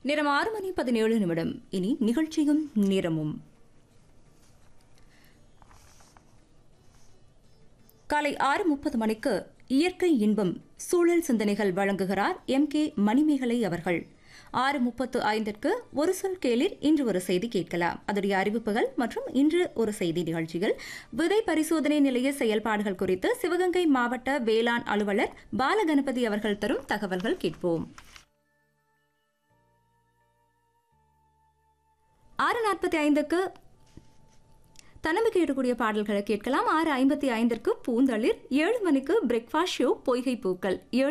நேரம் ஆறு மணி பதினேழு நிமிடம் இனி நிகழ்ச்சியும் நேரமும் காலை ஆறு முப்பது மணிக்கு இயற்கை இன்பம் சூழல் சிந்தனைகள் வழங்குகிறார் எம் கே மணிமேகலை அவர்கள் ஆறு முப்பத்து ஐந்திற்கு ஒரு சொல் கேளிர் இன்று ஒரு செய்தி கேட்கலாம் அதனுடைய அறிவிப்புகள் மற்றும் இன்று ஒரு செய்தி நிகழ்ச்சிகள் விதை பரிசோதனை நிலைய செயல்பாடுகள் குறித்து சிவகங்கை மாவட்ட வேளாண் அலுவலர் பாலகணபதி அவர்கள் தரும் தகவல்கள் கேட்போம் ஆறு நாற்பத்தி ஐந்துக்கு தன்னம்பிக்கை இருக்கக்கூடிய பாடல்களை கேட்கலாம் ஆறு ஐம்பத்தி ஐந்திற்கு பூந்தளிர் ஏழு மணிக்கு பிரேக்ஃபாஸ்ட் ஷோ பொய்கை பூக்கள் ஏழு